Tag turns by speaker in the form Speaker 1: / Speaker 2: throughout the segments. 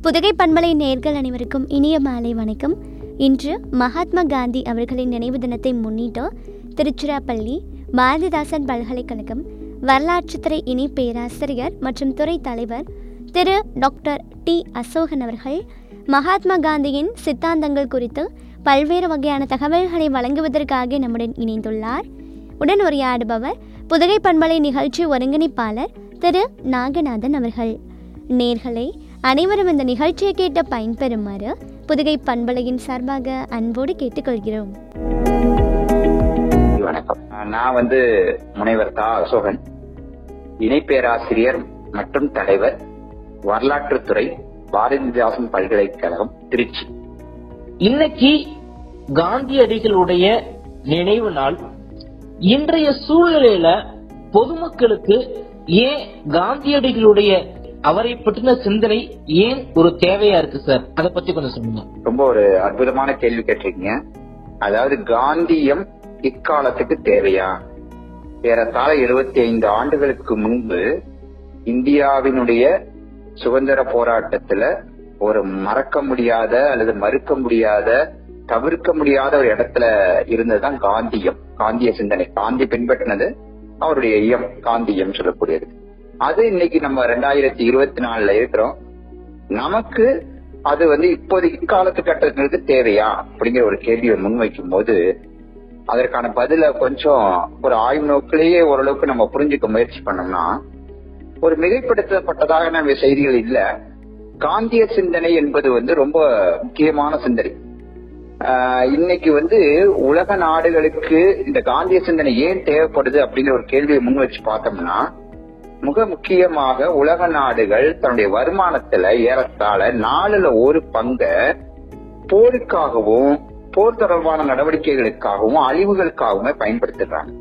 Speaker 1: புதுகை பண்பலை நேர்கள் அனைவருக்கும் இனிய மாலை வணக்கம் இன்று மகாத்மா காந்தி அவர்களின் நினைவு தினத்தை முன்னிட்டு திருச்சிராப்பள்ளி பாரதிதாசன் பல்கலைக்கழகம் வரலாற்றுத்துறை இணை பேராசிரியர் மற்றும் துறை தலைவர் திரு டாக்டர் டி அசோகன் அவர்கள் மகாத்மா காந்தியின் சித்தாந்தங்கள் குறித்து பல்வேறு வகையான தகவல்களை வழங்குவதற்காக நம்முடன் இணைந்துள்ளார் உடன் உரையாடுபவர் புதுகை பண்பலை நிகழ்ச்சி ஒருங்கிணைப்பாளர் திரு நாகநாதன் அவர்கள் நேர்களை அனைவரும் இந்த நிகழ்ச்சியை கேட்டு பயன்பெறுமாறு புதுகை பண்பலையின் சார்பாக அன்போடு கேட்டுக்கொள்கிறோம்
Speaker 2: வணக்கம் நான் வந்து முனைவர் தா அசோகன் இணை பேராசிரியர் மற்றும் தலைவர் வரலாற்றுத்துறை பாரதிதாசன் பல்கலைக்கழகம் திருச்சி
Speaker 3: இன்னைக்கு காந்தியடிகளுடைய நினைவு நாள் இன்றைய சூழ்நிலையில பொதுமக்களுக்கு ஏன் காந்தியடிகளுடைய அவரை பற்றின சிந்தனை ஏன் ஒரு தேவையா இருக்கு சார் அத பத்தி கொஞ்சம் சொல்லுங்க
Speaker 2: ரொம்ப ஒரு அற்புதமான கேள்வி கேட்டிருக்கீங்க அதாவது காந்தியம் இக்காலத்துக்கு தேவையா ஏறத்தாழ எழுபத்தி ஐந்து ஆண்டுகளுக்கு முன்பு இந்தியாவினுடைய சுதந்திர போராட்டத்துல ஒரு மறக்க முடியாத அல்லது மறுக்க முடியாத தவிர்க்க முடியாத ஒரு இடத்துல இருந்ததுதான் காந்தியம் காந்திய சிந்தனை காந்தி பின்பற்றினது அவருடைய இயம் காந்தியம் சொல்லக்கூடியது அது இன்னைக்கு நம்ம ரெண்டாயிரத்தி இருபத்தி நாலுல இருக்கிறோம் நமக்கு அது வந்து இப்போது இக்காலத்து கட்டத்திற்கு தேவையா அப்படிங்கிற ஒரு கேள்வியை முன்வைக்கும் போது அதற்கான பதில கொஞ்சம் ஒரு ஆய்வு நோக்கிலேயே ஓரளவுக்கு நம்ம புரிஞ்சுக்க முயற்சி பண்ணோம்னா ஒரு மிகைப்படுத்தப்பட்டதாக நம்ம செய்திகள் இல்ல காந்திய சிந்தனை என்பது வந்து ரொம்ப முக்கியமான சிந்தனை ஆஹ் இன்னைக்கு வந்து உலக நாடுகளுக்கு இந்த காந்திய சிந்தனை ஏன் தேவைப்படுது அப்படிங்கிற ஒரு கேள்வியை முன் வச்சு பார்த்தோம்னா மிக முக்கியமாக உலக நாடுகள் தன்னுடைய வருமானத்துல ஏறத்தாழ நாலுல ஒரு பங்க போருக்காகவும் போர் தொடர்பான நடவடிக்கைகளுக்காகவும் அழிவுகளுக்காகவுமே பயன்படுத்துறாங்க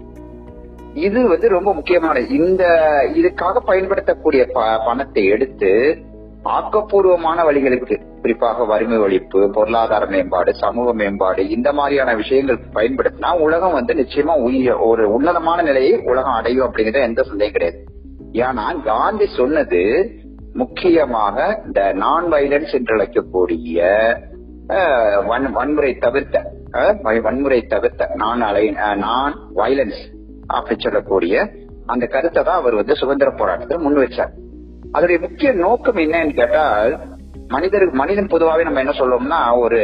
Speaker 2: இது வந்து ரொம்ப முக்கியமான இந்த இதுக்காக பயன்படுத்தக்கூடிய ப- பணத்தை எடுத்து ஆக்கப்பூர்வமான வழிகளுக்கு குறிப்பாக வறுமை ஒழிப்பு பொருளாதார மேம்பாடு சமூக மேம்பாடு இந்த மாதிரியான விஷயங்களுக்கு பயன்படுத்தினா உலகம் வந்து நிச்சயமா உய- ஒரு உன்னதமான நிலையை உலகம் அடையும் அப்படிங்கிறது எந்த சந்தேகம் கிடையாது ஏன்னா காந்தி சொன்னது முக்கியமாக இந்த நான் வயலன்ஸ் என்று அழைக்கக்கூடிய அஹ், வன்- வன்முறை தவிர்த்த அஹ், வ- வன்முறை தவிர்த்த நான் அலை நான் வயலன்ஸ் அப்படி சொல்லக்கூடிய அந்த கருத்தை தான் அவர் வந்து சுதந்திர போராட்டத்தில் முன் வச்சார் அதோடைய முக்கிய நோக்கம் என்னன்னு கேட்டால் மனிதர் மனிதன் பொதுவாகவே நம்ம என்ன சொல்லுவோம்னா ஒரு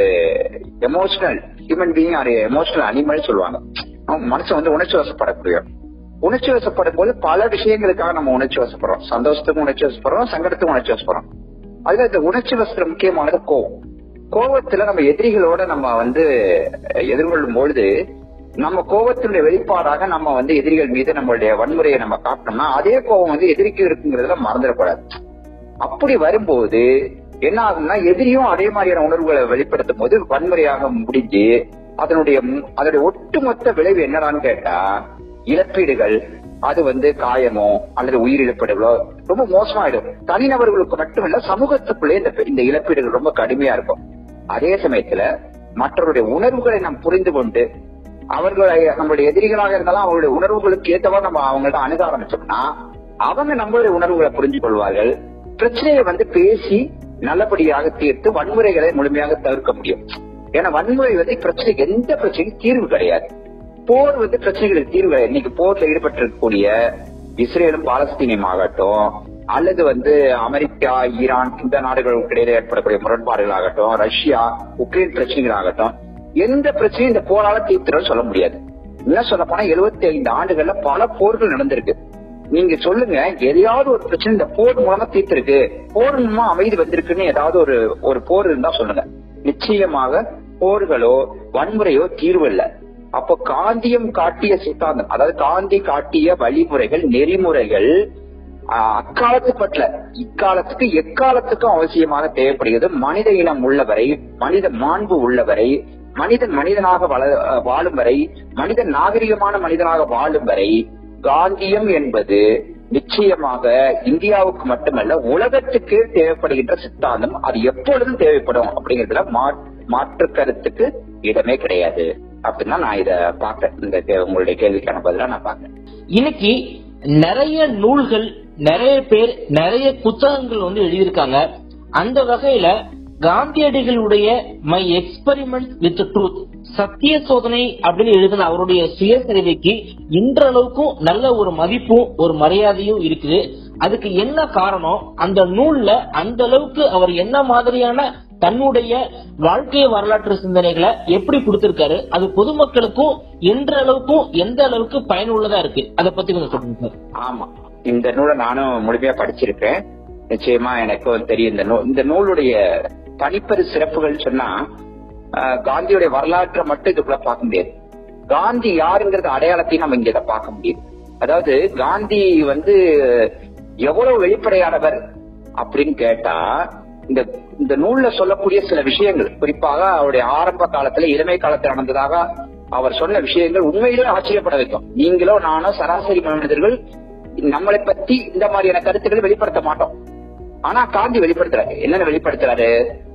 Speaker 2: எமோஷனல் ஹியூமன் பீயிங் ஒரு எமோஷனல் அனிமல் சொல்லுவாங்க அவன் மனுஷன் வந்து உணர்ச்சி வசப்படக்கூடிய உணர்ச்சி வசப்படும் போது பல விஷயங்களுக்காக நம்ம உணர்ச்சி வசப்படுறோம் சந்தோஷத்துக்கும் உணர்ச்சி வசப்படுறோம் சங்கடத்துக்கும் உணர்ச்சி வசப்படுறோம் அதுல இந்த உணர்ச்சி வசத்துல முக்கியமானது கோவம் கோவத்துல நம்ம எதிரிகளோட நம்ம வந்து எதிர்கொள்ளும் பொழுது நம்ம கோபத்தினுடைய வெளிப்பாடாக நம்ம வந்து எதிரிகள் மீது நம்மளுடைய வன்முறையை நம்ம காட்டினோம்னா அதே கோபம் வந்து எதிரிக்கு இருக்குங்கிறதுல மறந்துடக்கூடாது அப்படி வரும்போது என்ன ஆகும்னா எதிரியும் அதே மாதிரியான உணர்வுகளை வெளிப்படுத்தும் போது வன்முறையாக முடிஞ்சு அதனுடைய மு- அதனுடைய ஒட்டுமொத்த விளைவு என்னடான்னு கேட்டா இழப்பீடுகள் அது வந்து காயமோ அல்லது உயிரிழப்பீடுகளோ ரொம்ப மோசமாயிடும் தனிநபர்களுக்கு மட்டுமல்ல சமூகத்துக்குள்ளே இந்த இந்த இழப்பீடுகள் ரொம்ப கடுமையா இருக்கும் அதே சமயத்துல மற்றவருடைய உணர்வுகளை நாம் புரிந்து கொண்டு அவர்களை நம்மளுடைய எதிரிகளாக இருந்தாலும் அவருடைய உணர்வுகளுக்கு ஏற்றவாறு நம்ம அவங்கள்ட்ட அணுக ஆரம்பிச்சோம்னா அவங்க நம்மளுடைய உணர்வுகளை புரிஞ்சு கொள்வார்கள் பிரச்சனையை வந்து பேசி நல்லபடியாக தீர்த்து வன்முறைகளை முழுமையாக தவிர்க்க முடியும் ஏன்னா வன்முறை வந்து பிரச்சனைக்கு எந்த பிரச்சனைக்கும் தீர்வு கிடையாது போர் வந்து பிரச்சனைகளுக்கு தீர்வு கிடையாது இன்னைக்கு போர்ல ஈடுபட்டிருக்கக்கூடிய இஸ்ரேலும் பாலஸ்தீனியம் ஆகட்டும் அல்லது வந்து அமெரிக்கா ஈரான் இந்த நாடுகளுக்கு இடையில ஏற்படக்கூடிய முரண்பாடுகள் ஆகட்டும் ரஷ்யா உக்ரைன் பிரச்சனைகள் ஆகட்டும் எந்த பிரச்சனையும் இந்த போரால தீர்த்துறோம் சொல்ல முடியாது என்ன சொல்ல போனா எழுபத்தி ஐந்து ஆண்டுகள்ல பல போர்கள் நடந்திருக்கு நீங்க சொல்லுங்க எதையாவது ஒரு பிரச்சனை இந்த போர் மூலமா தீர்த்திருக்கு போர் மூலமா அமைதி வந்திருக்குன்னு ஏதாவது ஒரு ஒரு போர் இருந்தா சொல்லுங்க நிச்சயமாக போர்களோ வன்முறையோ தீர்வு இல்ல அப்போ காந்தியம் காட்டிய சித்தாந்தம் அதாவது காந்தி காட்டிய வழிமுறைகள் நெறிமுறைகள் ஆஹ், அக்காலத்துக்கு பட்டல இக்காலத்துக்கு எக்காலத்துக்கும் அவசியமாக தேவைப்படுகிறது மனித இனம் உள்ளவரை மனித மாண்பு உள்ளவரை மனிதன் மனிதனாக வள வாழும் வரை மனிதன் நாகரிகமான மனிதனாக வாழும் வரை காந்தியம் என்பது நிச்சயமாக இந்தியாவுக்கு மட்டுமல்ல உலகத்துக்கு தேவைப்படுகின்ற சித்தாந்தம் அது எப்பொழுதும் தேவைப்படும் அப்படிங்கிறதுல மா- மாற்று கருத்துக்கு இடமே கிடையாது அப்படின்னா நான் இத பாக்கிறேன் இந்த கே- உங்களுடைய கேள்விக்கான பதிலா நான் பாக்கிறேன்
Speaker 3: இன்னைக்கு நிறைய நூல்கள் நிறைய பேர் நிறைய புத்தகங்கள் வந்து எழுதியிருக்காங்க அந்த வகையில காந்தியடிகளுடைய மை எக்ஸ்பெரிமெண்ட் வித் ட்ரூத் சத்திய சோதனை அப்படின்னு எழுதின அவருடைய சுயசரிதைக்கு இன்றளவுக்கும் நல்ல ஒரு மதிப்பும் ஒரு மரியாதையும் இருக்குது அதுக்கு என்ன காரணம் அந்த நூல்ல அந்த அளவுக்கு அவர் என்ன மாதிரியான தன்னுடைய வாழ்க்கை வரலாற்று சிந்தனைகளை எப்படி கொடுத்திருக்காரு அது பொதுமக்களுக்கும் என்ற அளவுக்கும் எந்த அளவுக்கு பயனுள்ளதா இருக்கு அதை பத்தி கொஞ்சம் சொல்லுங்க சார்
Speaker 2: ஆமா இந்த நூலை நானும் முழுமையா படிச்சிருக்கேன் நிச்சயமா எனக்கும் தெரியும் இந்த நூல் இந்த நூலுடைய தனிப்பெரு சிறப்புகள் சொன்னா ஆஹ், காந்தியுடைய வரலாற்றை மட்டும் இதுக்குள்ள பார்க்க முடியாது காந்தி யாருங்கிறது அடையாளத்தையும் நம்ம இங்க இதை பார்க்க முடியும் அதாவது காந்தி வந்து எவ்வளவு வெளிப்படையானவர் அப்படின்னு கேட்டா இந்த இந்த நூல்ல சொல்லக்கூடிய சில விஷயங்கள் குறிப்பாக அவருடைய ஆரம்ப காலத்துல இளமை காலத்தில் நடந்ததாக அவர் சொன்ன விஷயங்கள் உண்மையிலே ஆச்சரியப்பட வைக்கும் நீங்களோ நானோ சராசரி மனிதர்கள் நம்மளை பத்தி இந்த மாதிரியான கருத்துக்களை வெளிப்படுத்த மாட்டோம் ஆனா காந்தி வெளிப்படுத்துறாரு என்னென்ன வெளிப்படுத்துறாரு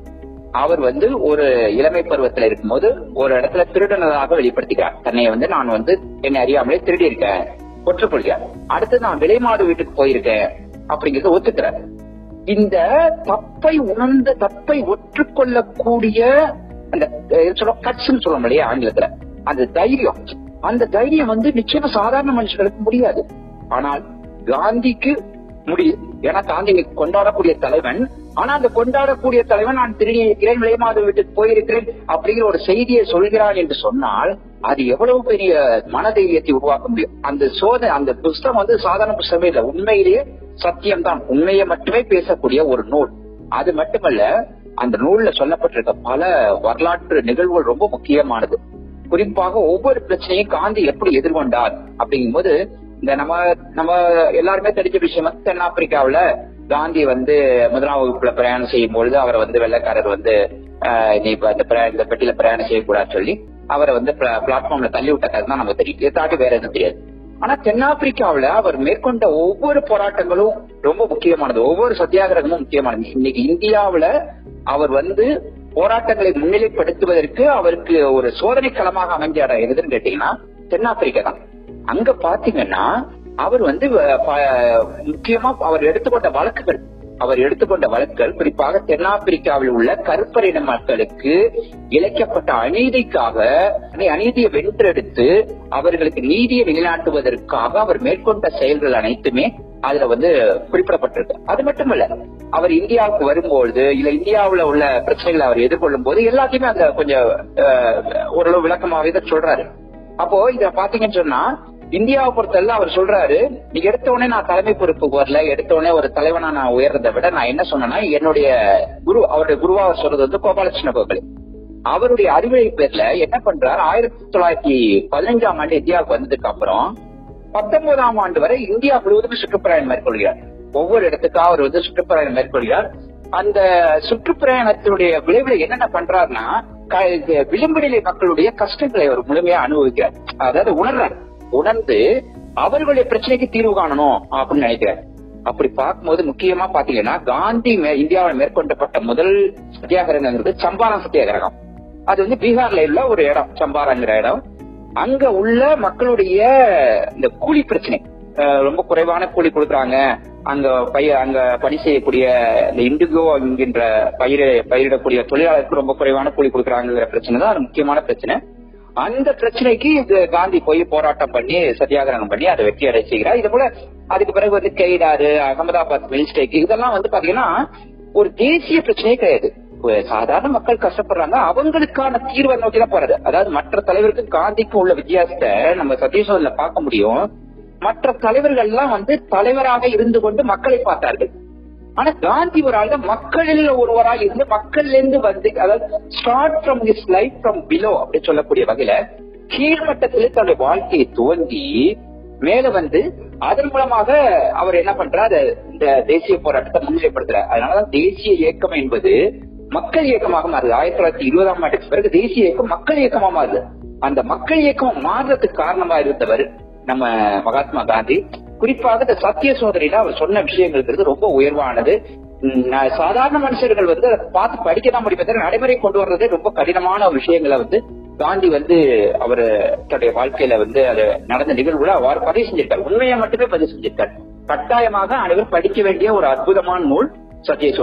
Speaker 2: அவர் வந்து ஒரு இளமை பருவத்துல இருக்கும்போது ஒரு இடத்துல திருடனதாக வெளிப்படுத்திக்கிறார் தன்னை வந்து நான் வந்து என்னை அறியாமலே திருடி இருக்கேன் ஒற்றுக்கொள்கிறார் அடுத்து நான் விலைமாடு வீட்டுக்கு போயிருக்கேன் அப்படிங்கறத ஒத்துக்கிறார் இந்த தப்பை உணர்ந்து தப்பை ஒற்றுக்கொள்ளக்கூடிய அந்த கட்ஸ்ன்னு சொல்ல இல்லையா ஆங்கிலத்துல அந்த தைரியம் அந்த தைரியம் வந்து நிச்சயமா சாதாரண மனுஷர்களுக்கு முடியாது ஆனால் காந்திக்கு முடியும் ஏன்னா காந்தி இன்னைக்கு கொண்டாடக்கூடிய தலைவன் ஆனா அந்த கொண்டாடக்கூடிய தலைவன் நான் திருடி இருக்கிறேன் விலைமாத வீட்டுக்கு போயிருக்கிறேன் அப்படிங்கிற ஒரு செய்தியை சொல்கிறான் என்று சொன்னால் அது எவ்வளவு பெரிய மனதைரியத்தை உருவாக்க முடியும் அந்த சோதனை அந்த புஸ்தகம் வந்து சாதாரண புஸ்தகமே இல்ல உண்மையிலேயே சத்தியம்தான் உண்மையை மட்டுமே பேசக்கூடிய ஒரு நூல் அது மட்டுமல்ல அந்த நூல்ல சொல்லப்பட்டிருக்க பல வரலாற்று நிகழ்வுகள் ரொம்ப முக்கியமானது குறிப்பாக ஒவ்வொரு பிரச்சனையும் காந்தி எப்படி எதிர்கொண்டார் அப்படிங்கும்போது இந்த நம்ம நம்ம எல்லாருமே தெரிஞ்ச விஷயம் வந்து தென்னாப்பிரிக்காவுல காந்தி வந்து முதலாம் வகுப்புல பிரயாணம் செய்யும் பொழுது அவரை வந்து வெள்ளைக்காரர் வந்து ஆஹ், நீ இப்ப இந்த பிரயா- இந்த பெட்டியில பிரயாணம் செய்யக்கூடாதுன்னு சொல்லி அவரை வந்து பிளாட்ஃபார்ம்ல தள்ளி விட்ட கதை தான் நமக்கு தெரியும் இதை தாண்டி வேற எதுவும் தெரியாது ஆனா தென்னாப்பிரிக்காவுல அவர் மேற்கொண்ட ஒவ்வொரு போராட்டங்களும் ரொம்ப முக்கியமானது ஒவ்வொரு சத்தியாகிரகமும் முக்கியமானது இன்னைக்கு இந்தியாவுல அவர் வந்து போராட்டங்களை முன்னிலைப்படுத்துவதற்கு அவருக்கு ஒரு சோதனை களமாக அமைஞ்ச இடம் எதுன்னு கேட்டீங்கன்னா தென்னாப்பிரிக்கா தான் அங்க பாத்தீங்கன்னா அவர் வந்து அஹ், ப- முக்கியமா அவர் எடுத்துக்கொண்ட வழக்குகள் அவர் எடுத்துக்கொண்ட வழக்குகள் குறிப்பாக தென்னாப்பிரிக்காவில் உள்ள கருப்பரின மக்களுக்கு இழைக்கப்பட்ட அநீதிக்காக அந்த அநீதியை வென்றெடுத்து அவர்களுக்கு நீதியை நிலைநாட்டுவதற்காக அவர் மேற்கொண்ட செயல்கள் அனைத்துமே அதுல வந்து குறிப்பிடப்பட்டிருக்கு அது மட்டுமல்ல அவர் இந்தியாவுக்கு வரும்பொழுது இல்ல இந்தியாவுல உள்ள பிரச்சனைகளை அவர் எதிர்கொள்ளும் போது எல்லாத்தையுமே அந்த கொஞ்சம் அஹ், ஓரளவு விளக்கமாவே தான் சொல்றாரு அப்போ இத பாத்தீங்கன்னு சொன்னா இந்தியாவை பொறுத்தவரை அவர் சொல்றாரு நீங்க எடுத்த உடனே நான் தலைமை பொறுப்புக்கு வரல எடுத்த உடனே ஒரு தலைவனா நான் உயர்றதை விட நான் என்ன சொன்னேன்னா என்னுடைய குரு அவருடைய குருவா அவர் சொல்றது வந்து கோபாலகிருஷ்ண கோகலே அவருடைய அறிவுரை பேர்ல என்ன பண்றாரு ஆயிரத்தி தொள்ளாயிரத்தி பதினஞ்சாம் ஆண்டு இந்தியாவுக்கு வந்ததுக்கு அப்புறம் பத்தொன்பதாம் ஆண்டு வரை இந்தியா முழுவதும் சுற்றுப்பயணம் மேற்கொள்கிறார் ஒவ்வொரு இடத்துக்கா அவர் வந்து சுற்றுப்பயணம் மேற்கொள்கிறார் அந்த சுற்றுப்பிரயாணத்தினுடைய விளைவுல என்னென்ன பண்றாருன்னா க- இது விளிம்பு நிலை மக்களுடைய கஷ்டங்களை அவர் முழுமையா அனுபவிக்கிறார் அதாவது உணர்றார் உணர்ந்து அவர்களுடைய பிரச்சனைக்கு தீர்வு காணணும் அப்படின்னு நினைக்கிறார் அப்படி பார்க்கும்போது முக்கியமா பாத்தீங்கன்னா காந்தி மே- இந்தியாவில் மேற்கொண்டப்பட்ட முதல் சத்தியாகிரகங்கிறது சம்பாரம் சத்தியாகிரகம் அது வந்து பீகார்ல உள்ள ஒரு இடம் சம்பாரங்கிற இடம் அங்க உள்ள மக்களுடைய இந்த கூலி பிரச்சனை அஹ் ரொம்ப குறைவான கூலி கொடுக்குறாங்க அங்க பயிர் அங்க பணி செய்யக்கூடிய இந்த இண்டிகோ என்கின்ற பயிர பயிரிடக்கூடிய தொழிலாளருக்கு ரொம்ப குறைவான கூலி கொடுக்குறாங்கிற பிரச்சனை தான் அது முக்கியமான பிரச்சனை அந்த பிரச்சனைக்கு இது காந்தி போய் போராட்டம் பண்ணி சத்தியாகிரகம் பண்ணி அதை வெற்றி அடை செய்கிறார் இது போல அதுக்கு பிறகு வந்து கெய்டாரு அகமதாபாத் மில்ஸ்டேக் இதெல்லாம் வந்து பாத்தீங்கன்னா ஒரு தேசிய பிரச்சனையே கிடையாது ஒரு சாதாரண மக்கள் கஷ்டப்படுறாங்க அவங்களுக்கான தீர்வை நோக்கி தான் போறது அதாவது மற்ற தலைவருக்கும் காந்திக்கும் உள்ள வித்தியாசத்தை நம்ம சதீஷோல பார்க்க முடியும் மற்ற தலைவர்கள் எல்லாம் வந்து தலைவராக இருந்து கொண்டு மக்களை பார்த்தார்கள் ஆனா காந்தி ஒரு ஆள் தான் மக்களில் ஒருவராக இருந்து மக்கள்ல இருந்து வந்து அதாவது start from his life from below அப்படின்னு சொல்லக்கூடிய வகையில கீழ்மட்டத்திலே தன்னுடைய வாழ்க்கையை துவங்கி மேல வந்து அதன் மூலமாக அவர் என்ன பண்றாரு இந்த தேசிய போராட்டத்தை முன்னிலைப்படுத்துறார் அதனாலதான் தேசிய இயக்கம் என்பது மக்கள் இயக்கமாக மாறுது ஆயிரத்தி தொள்ளாயிரத்தி இருபதாம் ஆண்டுக்கு பிறகு தேசிய இயக்கம் மக்கள் இயக்கமா மாறுது அந்த மக்கள் இயக்கம் மாறுறதுக்கு காரணமா இருந்தவர் நம்ம மகாத்மா காந்தி குறிப்பாக இந்த சத்திய சோதனையில அவர் சொன்ன விஷயங்கள்ங்கிறது ரொம்ப உயர்வானது உம், நான் சாதாரண மனுஷர்கள் வந்து அதை பார்த்து படிக்க தான் முடியும் தவிர நடைமுறை கொண்டு வர்றதே ரொம்ப கடினமான விஷயங்களை வந்து காந்தி வந்து அவர் தன்னுடைய வாழ்க்கையில வந்து அது நடந்த நிகழ்வுல அவர் பதிவு செஞ்சிருக்கார் உண்மையை மட்டுமே பதிவு செஞ்சிருக்கார் கட்டாயமாக அனைவரும் படிக்க வேண்டிய ஒரு அற்புதமான நூல் சத்திய சோதனை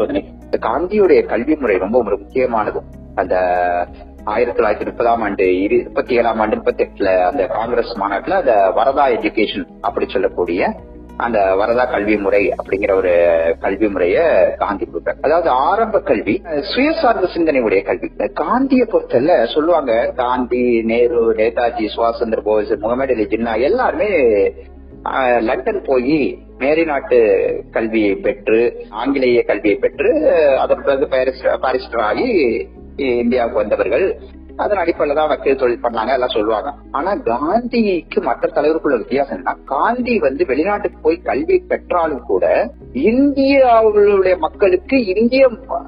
Speaker 2: இந்த காந்தியுடைய கல்வி முறை ரொம்ப ஒரு முக்கியமானது அந்த ஆயிரத்தி தொள்ளாயிரத்தி முப்பதாம் ஆண்டு இரு முப்பத்தி ஏழாம் ஆண்டு முப்பத்தி எட்டுல அந்த காங்கிரஸ் மாநாட்டுல அந்த வரதா எஜுகேஷன் அப்படி சொல்லக்கூடிய அந்த வரதா கல்வி முறை அப்படிங்கிற ஒரு கல்வி முறைய காந்தி கொடுத்தார் அதாவது ஆரம்ப கல்வி அஹ், சுயசார்பு சிந்தனையுடைய கல்வி இந்த காந்தியை பொறுத்தல சொல்லுவாங்க காந்தி நேரு நேதாஜி சுபாஷ் சந்திர போஸ் முகமது அலி ஜின்னா எல்லாருமே ஆஹ், லண்டன் போய் மேரி நாட்டு கல்வியை பெற்று ஆங்கிலேய கல்வியை பெற்று அஹ், அதன் பிறகு பாரிஸ்டர் பாரிஸ்டர் ஆகி இந்தியாவுக்கு வந்தவர்கள் அதன் அடிப்படையில தான் வக்கீல் தொழில் பண்ணாங்க எல்லாம் சொல்லுவாங்க ஆனா காந்திக்கு மற்ற தலைவருக்குள்ள வித்தியாசம் என்னன்னா காந்தி வந்து வெளிநாட்டுக்கு போய் கல்வி பெற்றாலும் கூட இந்தியாவுடைய மக்களுக்கு இந்திய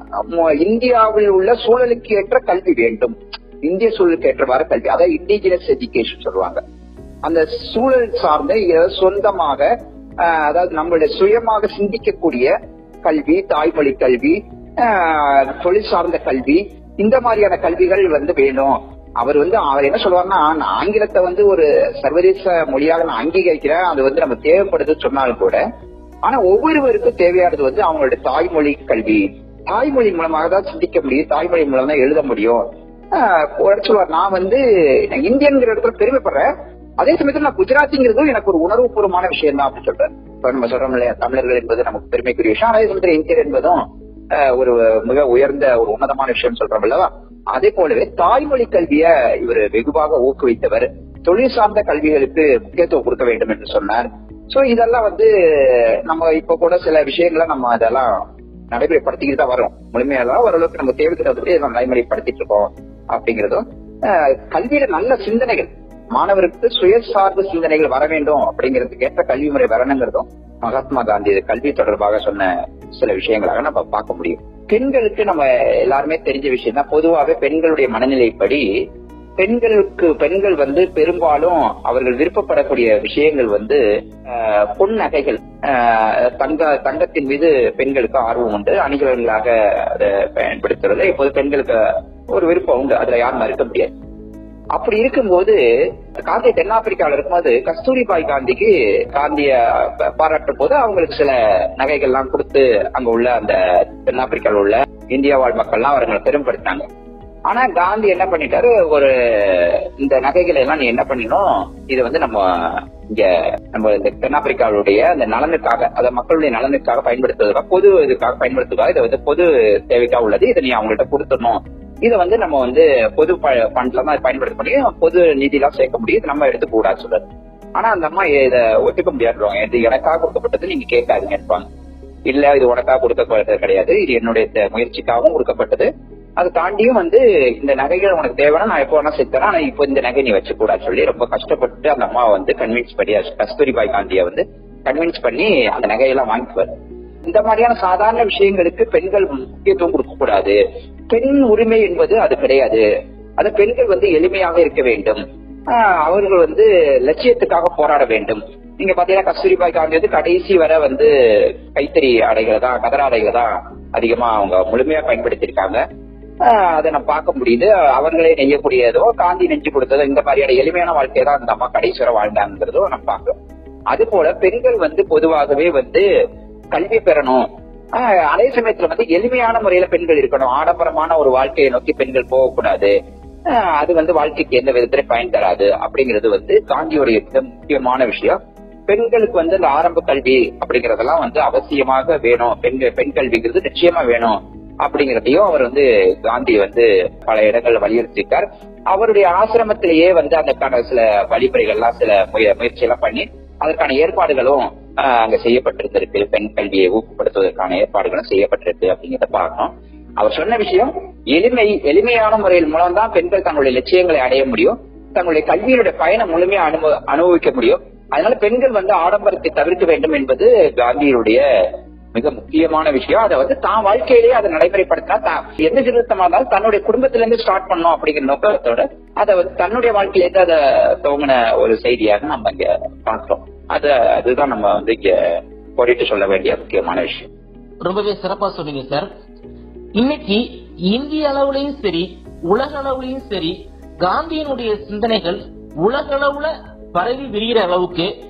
Speaker 2: ம- இந்தியாவில் உள்ள சூழலுக்கு ஏற்ற கல்வி வேண்டும் இந்திய சூழலுக்கு ஏற்றவாறு கல்வி அதாவது இண்டிஜினஸ் எஜுகேஷன் சொல்லுவாங்க அந்த சூழல் சார்ந்த இத- சொந்தமாக ஆஹ், அதாவது நம்மளுடைய சுயமாக சிந்திக்கக்கூடிய கல்வி தாய்மொழி கல்வி ஆஹ், தொழில் சார்ந்த கல்வி இந்த மாதிரியான கல்விகள் வந்து வேணும் அவர் வந்து அவர் என்ன சொல்லுவாருன்னா நான் ஆங்கிலத்தை வந்து ஒரு சர்வதேச மொழியாக நான் அங்கீகரிக்கிறேன் அது வந்து நம்ம தேவைப்படுதுன்னு சொன்னாலும் கூட ஆனா ஒவ்வொருவருக்கும் தேவையானது வந்து அவங்களுடைய தாய்மொழி கல்வி தாய்மொழி மூலமாக தான் சிந்திக்க முடியும் தாய்மொழி மூலம் தான் எழுத முடியும் ஆஹ் ஒரு சொல்லுவார் நான் வந்து நான் இந்தியன்கிற இடத்துல பெருமைப்படுறேன் அதே சமயத்துல நான் குஜராத்திங்கிறதும் எனக்கு ஒரு உணர்வுபூர்வமான விஷயம் தான் அப்படின்னு சொல்றேன் இப்ப நம்ம சொல்றோம் இல்லையா தமிழர்கள் என்பது நமக்கு பெருமைக்குரிய விஷயம் அதே சமயத்துல இந்தியர் என்பதும் ஆஹ் ஒரு மிக உயர்ந்த ஒரு உன்னதமான விஷயம் சொல்றோம் அல்லவா அதே போலவே தாய்மொழி கல்விய இவர் வெகுவாக ஊக்குவித்தவர் தொழில் சார்ந்த கல்விகளுக்கு முக்கியத்துவம் கொடுக்க வேண்டும் என்று சொன்னார் சோ இதெல்லாம் வந்து நம்ம இப்ப கூட சில விஷயங்களை நம்ம அதெல்லாம் நடைமுறைப்படுத்திக்கிட்டு தான் வரோம் முழுமையெல்லாம் ஓரளவுக்கு நம்ம தேவைக்கு தகுந்தபடி நம்ம நடைமுறைப்படுத்திட்டு இருக்கோம் அப்படிங்கிறதும் ஆஹ் கல்வியில நல்ல சிந்தனைகள் மாணவருக்கு சுயசார்பு சிந்தனைகள் வர வேண்டும் அப்படிங்கிறதுக்கு ஏற்ற கல்வி முறை வரணுங்கிறதும் மகாத்மா காந்தி இது கல்வி தொடர்பாக சொன்ன சில விஷயங்களாக நம்ம பார்க்க முடியும் பெண்களுக்கு நம்ம எல்லாருமே தெரிஞ்ச விஷயம் தான் பொதுவாகவே பெண்களுடைய மனநிலைப்படி பெண்களுக்கு பெண்கள் வந்து பெரும்பாலும் அவர்கள் விருப்பப்படக்கூடிய விஷயங்கள் வந்து ஆஹ், பொன் நகைகள் ஆஹ், தங்க தங்கத்தின் மீது பெண்களுக்கு ஆர்வம் உண்டு அணிகலன்களாக அதை பயன்படுத்துறது இப்போது பெண்களுக்கு ஒரு விருப்பம் உண்டு அதுல யாரும் மறுக்க முடியாது அப்படி இருக்கும்போது காந்தி தென்னாப்பிரிக்கால இருக்கும்போது கஸ்தூரிபாய் காந்திக்கு காந்திய ப- பாராட்டும் போது அவங்களுக்கு சில நகைகள்லாம் கொடுத்து அங்க உள்ள அந்த தென்னாப்பிரிக்கால உள்ள இந்தியா வாழ் மக்கள்லாம் அவர்களை பெரும்படுத்தினாங்க ஆனா காந்தி என்ன பண்ணிட்டாரு ஒரு இந்த நகைகளை எல்லாம் நீ என்ன பண்ணினோம் இது வந்து நம்ம இங்க நம்ம இந்த தென்னாப்பிரிக்காவுடைய அந்த நலனுக்காக அத மக்களுடைய நலனுக்காக பயன்படுத்துவதற்காக பொது இதுக்காக பயன்படுத்துவதற்காக இதை வந்து பொது தேவைக்காக உள்ளது இதை நீ அவங்கள்ட்ட கொடுத்துடணும் இதை வந்து நம்ம வந்து பொது ஃபண்ட்ல தான் பயன்படுத்த முடியும் பொது நிதியெல்லாம் சேர்க்க முடியும் இது நம்ம எடுத்துக்க கூடாது சொல்றாரு ஆனா அந்த அம்மா இதை ஒத்துக்க முடியாதுவாங்க இது எனக்காக கொடுக்கப்பட்டது நீங்க கேட்காதீங்கன்னு இல்ல இது உனக்காக கொடுக்கப்பட்டது கிடையாது இது என்னுடைய த- முயற்சிக்காகவும் கொடுக்கப்பட்டது அதை தாண்டியும் வந்து இந்த நகைகள் உனக்கு தேவைன்னா நான் எப்போ வேணா சேர்த்தேன் ஆனா இப்போ இந்த நகை நீ வச்சு கூடாது சொல்லி ரொம்ப கஷ்டப்பட்டு அந்த அம்மாவை வந்து கன்வின்ஸ் பண்ணி கஸ்தூரிபாய் காந்தியை வந்து கன்வின்ஸ் பண்ணி அந்த நகையெல்லாம் வாங்கிக்குவார் இந்த மாதிரியான சாதாரண விஷயங்களுக்கு பெண்கள் முக்கியத்துவம் கொடுக்க கூடாது பெண் உரிமை என்பது அது கிடையாது அது பெண்கள் வந்து எளிமையாக இருக்க வேண்டும் ஆஹ் அவர்கள் வந்து லட்சியத்துக்காக போராட வேண்டும் நீங்க பாத்தீங்கன்னா கஸ்தூரிபாய் காந்தி வந்து கடைசி வரை வந்து கைத்தறி ஆடைகளை தான் கதர் ஆடைகளை தான் அதிகமா அவங்க முழுமையா பயன்படுத்தியிருக்காங்க ஆஹ் அதை நம்ம பார்க்க முடியுது அவர்களே நெய்யக்கூடியதோ காந்தி நெஞ்சு கொடுத்ததோ இந்த மாதிரியான எளிமையான வாழ்க்கையை தான் அந்த அம்மா கடைசி வரை வாழ்ந்தாங்கிறதோ நம்ம பார்க்கிறோம் அது போல பெண்கள் வந்து பொதுவாகவே வந்து கல்வி பெறணும் ஆஹ் அதே சமயத்துல வந்து எளிமையான முறையில பெண்கள் இருக்கணும் ஆடம்பரமான ஒரு வாழ்க்கையை நோக்கி பெண்கள் போகக்கூடாது ஆஹ் அது வந்து வாழ்க்கைக்கு எந்த விதத்திலே பயன் தராது அப்படிங்கிறது வந்து காந்தியோடைய மிக முக்கியமான விஷயம் பெண்களுக்கு வந்து இந்த ஆரம்ப கல்வி அப்படிங்கறதெல்லாம் வந்து அவசியமாக வேணும் பெண்கள் பெண் கல்விங்கிறது நிச்சயமா வேணும் அப்படிங்கறதையும் அவர் வந்து காந்தி வந்து பல இடங்கள்ல வலியுறுத்திருக்கார் அவருடைய ஆசிரமத்திலேயே வந்து அதற்கான சில வழிமுறைகள்லாம் சில முய- முயற்சி எல்லாம் பண்ணி அதற்கான ஏற்பாடுகளும் ஆஹ், அங்க செய்யப்பட்டிருந்திருக்கு பெண் கல்வியை ஊக்கப்படுத்துவதற்கான ஏற்பாடுகளும் செய்யப்பட்டிருக்கு அப்படிங்கிறத பார்க்கணும் அவர் சொன்ன விஷயம் எளிமை எளிமையான முறையில் மூலம் தான் பெண்கள் தங்களுடைய லட்சியங்களை அடைய முடியும் தங்களுடைய கல்வியினுடைய பயணம் முழுமையா அனுபவ அனுபவிக்க முடியும் அதனால பெண்கள் வந்து ஆடம்பரத்தை தவிர்க்க வேண்டும் என்பது காந்தியினுடைய மிக முக்கியமான விஷயம் அதை வந்து தான் வாழ்க்கையிலேயே அதை நடைமுறைப்படுத்தினா தான் எந்த திருத்தமா இருந்தாலும் தன்னுடைய குடும்பத்தில இருந்து ஸ்டார்ட் பண்ணணும் அப்படிங்கிற நோக்கத்தோட அதை வந்து தன்னுடைய வாழ்க்கையிலேருந்து அதை துவங்கின ஒரு செய்தியாக நம்ம இங்க பார்க்கிறோம் அது அதுதான் நம்ம வந்து இங்க கோடிட்டு சொல்ல வேண்டிய முக்கியமான விஷயம்
Speaker 3: ரொம்பவே சிறப்பா சொன்னீங்க சார் இன்னைக்கு இந்திய அளவுலயும் சரி உலக அளவுலயும் சரி காந்தியினுடைய சிந்தனைகள் உலக அளவுல பரவி விரிகிற அளவுக்கு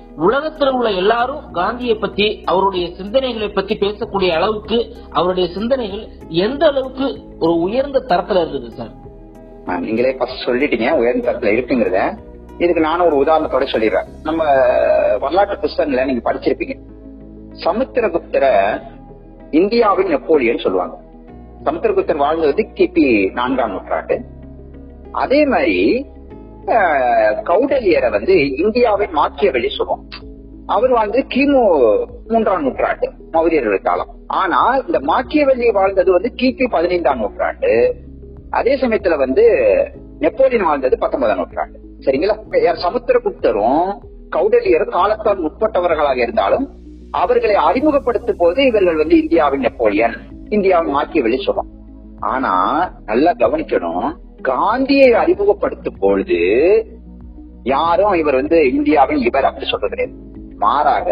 Speaker 3: உலகத்துல உள்ள எல்லாரும் காந்தியை பத்தி அவருடைய சிந்தனைகளை பத்தி பேசக்கூடிய அளவுக்கு அவருடைய சிந்தனைகள் எந்த அளவுக்கு ஒரு உயர்ந்த தரத்துல இருக்குது சார்
Speaker 2: ஆ, நீங்களே ஃபர்ஸ்ட் சொல்லிட்டீங்க உயர்ந்த தரத்துல இருக்குங்கிறத இதுக்கு நானும் ஒரு உதாரணத்தோட சொல்லிடுறேன் நம்ம வரலாற்று புஸ்தகங்களை நீங்க படிச்சிருப்பீங்க சமுத்திரகுப்தர இந்தியாவின் நெப்போலியன் சொல்லுவாங்க சமுத்திரகுப்தர் வாழ்ந்தது கிபி நான்காம் நூற்றாண்டு அதே மாதிரி ஆஹ், கௌடல்யரை வந்து இந்தியாவின் மாக்கியவெளி சொல்லுவோம் அவர் வாழ்ந்து கிமு மூன்றாம் நூற்றாண்டு மௌரியர்கள் காலம் ஆனா இந்த மாக்கியவெளி வாழ்ந்தது வந்து கிபி பதினைந்தாம் நூற்றாண்டு அதே சமயத்துல வந்து நெப்போலியன் வாழ்ந்தது பத்தொன்பதாம் நூற்றாண்டு சரிங்களா யார் சமுத்திரகுப்தரும் கௌடல்யரும் காலத்தால் முற்பட்டவர்களாக இருந்தாலும் அவர்களை அறிமுகப்படுத்தும் போது இவர்கள் வந்து இந்தியாவின் நெப்போலியன் இந்தியாவின் மாக்கியவெளி சொல்லும் ஆனா நல்லா கவனிக்கணும் காந்தியை அறிமுகப்படுத்தும் பொழுது யாரும் இவர் வந்து இந்தியாவின் இவர் அப்படி சொல்றது கிடையாது மாறாக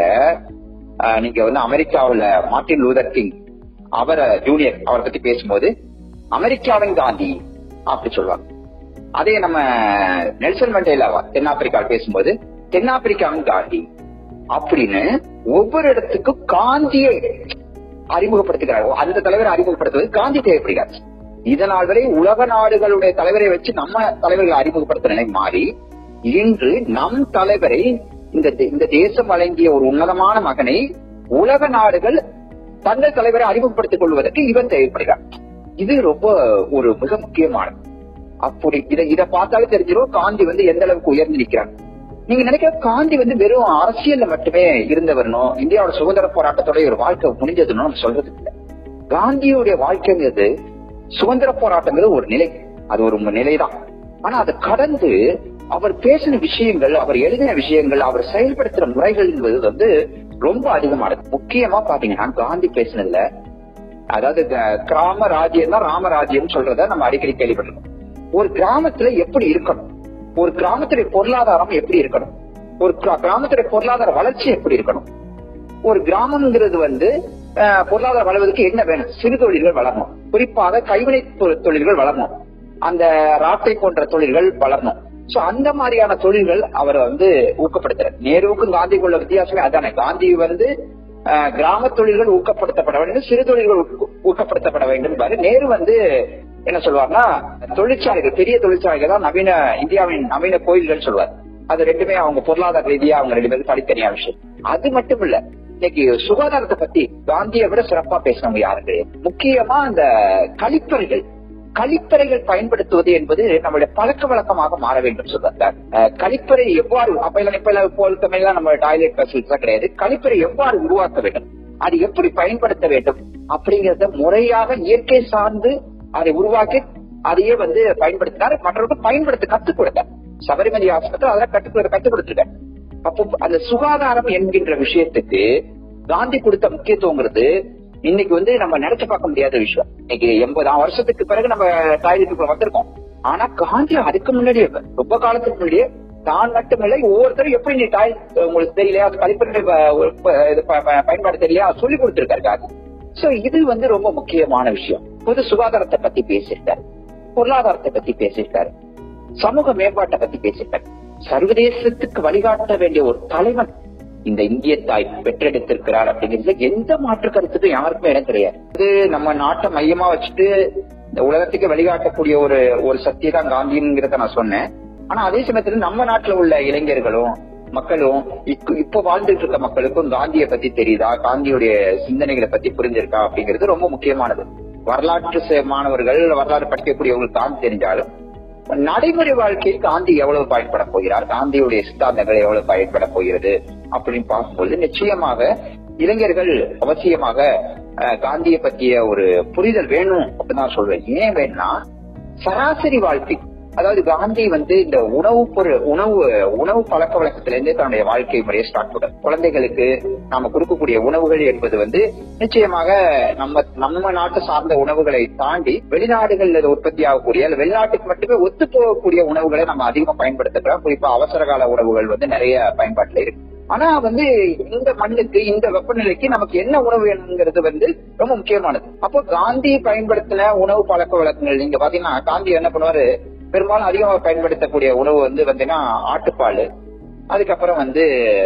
Speaker 2: ஆஹ், நீங்க வந்து அமெரிக்காவுல மார்ட்டின் லூதர் கிங் அவரை ஜூனியர் அவரை பத்தி பேசும்போது அமெரிக்காவின் காந்தி அப்படி சொல்லுவாங்க அதே நம்ம நெல்சன் மண்டேலாவா தென்னாப்பிரிக்காவில் பேசும்போது தென்னாப்பிரிக்காவின் காந்தி அப்படின்னு ஒவ்வொரு இடத்துக்கும் காந்தியை அறிமுகப்படுத்துகிறார் அந்த தலைவரை அறிமுகப்படுத்துவது காந்தி தேவைப்படுகிறார் இதனால் வரை உலக நாடுகளுடைய தலைவரை வச்சு நம்ம தலைவர்களை அறிமுகப்படுத்த நிலை மாறி இன்று நம் தலைவரை இந்த தே- இந்த தேசம் வழங்கிய ஒரு உன்னதமான மகனை உலக நாடுகள் தங்கள் தலைவரை அறிமுகப்படுத்திக் கொள்வதற்கு இவன் தேவைப்படுகிறார் இது ரொம்ப ஒரு மிக முக்கியமானது அப்படி இதை இதை பார்த்தாலே தெரிஞ்சிடும் காந்தி வந்து எந்த அளவுக்கு உயர்ந்து நிக்கிறாங்க நீங்க நினைக்கிற காந்தி வந்து வெறும் அரசியல்ல மட்டுமே இருந்தவரணும் இந்தியாவோட சுதந்திர போராட்டத்தோட ஒரு வாழ்க்கை முடிஞ்சதுன்னு நம்ம சொல்றது இல்லை காந்தியுடைய வாழ்க்கைங்கிறது சுதந்திர போராட்டங்கிறது ஒரு நிலை அது ஒரு நிலைதான் ஆனா அதை கடந்து அவர் பேசின விஷயங்கள் அவர் எழுதின விஷயங்கள் அவர் செயல்படுத்துற முறைகள் என்பது வந்து ரொம்ப அதிகமானது முக்கியமா பாத்தீங்கன்னா காந்தி பேசினதுல அதாவது க- கிராம ராஜ்யம் தான் ராமராஜ்யம் சொல்றத நம்ம அடிக்கடி கேள்விப்பட்டிருக்கோம் ஒரு கிராமத்துல எப்படி இருக்கணும் ஒரு கிராமத்துடைய பொருளாதாரம் எப்படி இருக்கணும் ஒரு கிரா- கிராமத்துடைய பொருளாதார வளர்ச்சி எப்படி இருக்கணும் ஒரு கிராமம்ங்கிறது வந்து அஹ், பொருளாதாரம் வளர்வதற்கு என்ன வேணும் சிறு தொழில்கள் வளரணும் குறிப்பாக கைவினை தொ- தொழில்கள் வளரணும் அந்த ராட்டை போன்ற தொழில்கள் வளரணும் சோ அந்த மாதிரியான தொழில்கள் அவர் வந்து ஊக்கப்படுத்துறார் நேருவுக்கும் காந்திக்கும் உள்ள வித்தியாசமே அதானே காந்தி வந்து அஹ், கிராம தொழில்கள் ஊக்கப்படுத்தப்பட வேண்டும் சிறு தொழில்கள் ஊக்க- ஊக்கப்படுத்தப்பட வேண்டும் பாரு நேரு வந்து என்ன சொல்வார்னா தொழிற்சாலைகள் பெரிய தொழிற்சாலைகள் தான் நவீன இந்தியாவின் நவீன கோயில்கள் சொல்வார் அது ரெண்டுமே அவங்க பொருளாதார ரீதியா அவங்க ரெண்டு பேரும் தனித்தனியா விஷயம் அது மட்டும் இல்ல இன்னைக்கு சுகாதாரத்தை பத்தி காந்தியை விட சிறப்பா பேசினவங்க யாரும் கிடையாது முக்கியமா அந்த கழிப்பறைகள் கழிப்பறைகள் பயன்படுத்துவது என்பது நம்மளுடைய பழக்க வழக்கமாக மாற வேண்டும் சொல்றாங்க அஹ், கழிப்பறை எவ்வாறு அப்ப எல்லாம் இப்ப எல்லாம் போல் தமிழ்லாம் நம்ம டாய்லெட் ஃபெசிலிட்டிஸ் கிடையாது கழிப்பறை எவ்வாறு உருவாக்க வேண்டும் அது எப்படி பயன்படுத்த வேண்டும் அப்படிங்கறத முறையாக இயற்கை சார்ந்து அதை உருவாக்கி அதையே வந்து பயன்படுத்தினார் மற்றவர்கள் பயன்படுத்த கத்துக் கொடுத்தார் சபரிமலை ஆஸ்பத்திரி அதெல்லாம் கற்றுக் கத்துக் கொடுத்திருக்காரு அப்போ அந்த சுகாதாரம் என்கின்ற விஷயத்துக்கு காந்தி கொடுத்த முக்கியத்துவங்கிறது இன்னைக்கு வந்து நம்ம நினைச்சு பார்க்க முடியாத விஷயம் இன்னைக்கு எண்பதாம் வருஷத்துக்கு பிறகு நம்ம டாய்லெட்டுக்குள்ள வந்திருக்கோம் ஆனா காந்தி அதுக்கு முன்னாடியே ரொம்ப காலத்துக்கு முன்னாடியே தான் மட்டுமில்லை ஒவ்வொருத்தரும் எப்படி நீ டாய் உங்களுக்கு தெரியலையா கழிப்பறை ப- ஒரு ப- இது ப- ப- பயன்பாடு தெரியலையா சொல்லி கொடுத்திருக்காரு காந்தி சோ இது வந்து ரொம்ப முக்கியமான விஷயம் பொது சுகாதாரத்தை பத்தி பேசியிருக்காரு பொருளாதாரத்தை பத்தி பேசியிருக்காரு சமூக மேம்பாட்டை பத்தி பேசியிருக்காரு சர்வதேசத்துக்கு வழிகாட்ட வேண்டிய ஒரு தலைவன் இந்த இந்திய தாய் பெற்றெடுத்திருக்கிறார் அப்படிங்கிறது எந்த மாற்று கருத்துக்கும் யாருக்குமே இடம் கிடையாது இது நம்ம நாட்டை மையமா வச்சுட்டு இந்த உலகத்துக்கு வழிகாட்டக்கூடிய ஒரு ஒரு சக்தி தான் காந்திங்கிறத நான் சொன்னேன் ஆனா அதே சமயத்துல நம்ம நாட்டுல உள்ள இளைஞர்களும் மக்களும் இக்கு- இப்ப வாழ்ந்துட்டு இருக்க மக்களுக்கும் காந்தியை பத்தி தெரியுதா காந்தியுடைய சிந்தனைகளை பத்தி புரிஞ்சிருக்கா அப்படிங்கிறது ரொம்ப முக்கியமானது வரலாற்று சே- மாணவர்கள் வரலாறு படிக்கக்கூடியவங்களுக்கு காந்தி தெரிஞ்சாலும் நடைமுறை வாழ்க்கையில் காந்தி எவ்வளவு பயன்பட போகிறார் காந்தியுடைய சித்தாந்தங்கள் எவ்வளவு பயன்பட போகிறது அப்படின்னு பார்க்கும்போது நிச்சயமாக இளைஞர்கள் அவசியமாக அஹ், காந்தியை பற்றிய ஒரு புரிதல் வேணும் அப்படின்னு நான் சொல்வேன் ஏன் வேணும்னா சராசரி வாழ்க்கை அதாவது காந்தி வந்து இந்த உணவு பொருள் உணவு உணவு பழக்க வழக்கத்துல இருந்து தன்னுடைய வாழ்க்கை முறையை ஸ்டார்ட் பண்ண குழந்தைகளுக்கு நாம கொடுக்கக்கூடிய உணவுகள் என்பது வந்து நிச்சயமாக நம்ம நம்ம நாட்டு சார்ந்த உணவுகளை தாண்டி வெளிநாடுகள்ல இது உற்பத்தி ஆகக்கூடிய அல்ல வெளிநாட்டுக்கு மட்டுமே ஒத்து போகக்கூடிய உணவுகளை நம்ம அதிகமா பயன்படுத்துகிறோம் குறிப்பா அவசர கால உணவுகள் வந்து நிறைய பயன்பாட்டுல இருக்கு ஆனா வந்து இந்த மண்ணுக்கு இந்த வெப்பநிலைக்கு நமக்கு என்ன உணவு வேணுங்கிறது வந்து ரொம்ப முக்கியமானது அப்போ காந்தி பயன்படுத்தின உணவு பழக்க வழக்கங்கள் நீங்க பாத்தீங்கன்னா காந்தி என்ன பண்ணுவாரு பெரும்பாலும் அதிகமாக பயன்படுத்தக்கூடிய உணவு வந்து பாத்தீங்கன்னா ஆட்டுப்பால் அதுக்கப்புறம் வந்து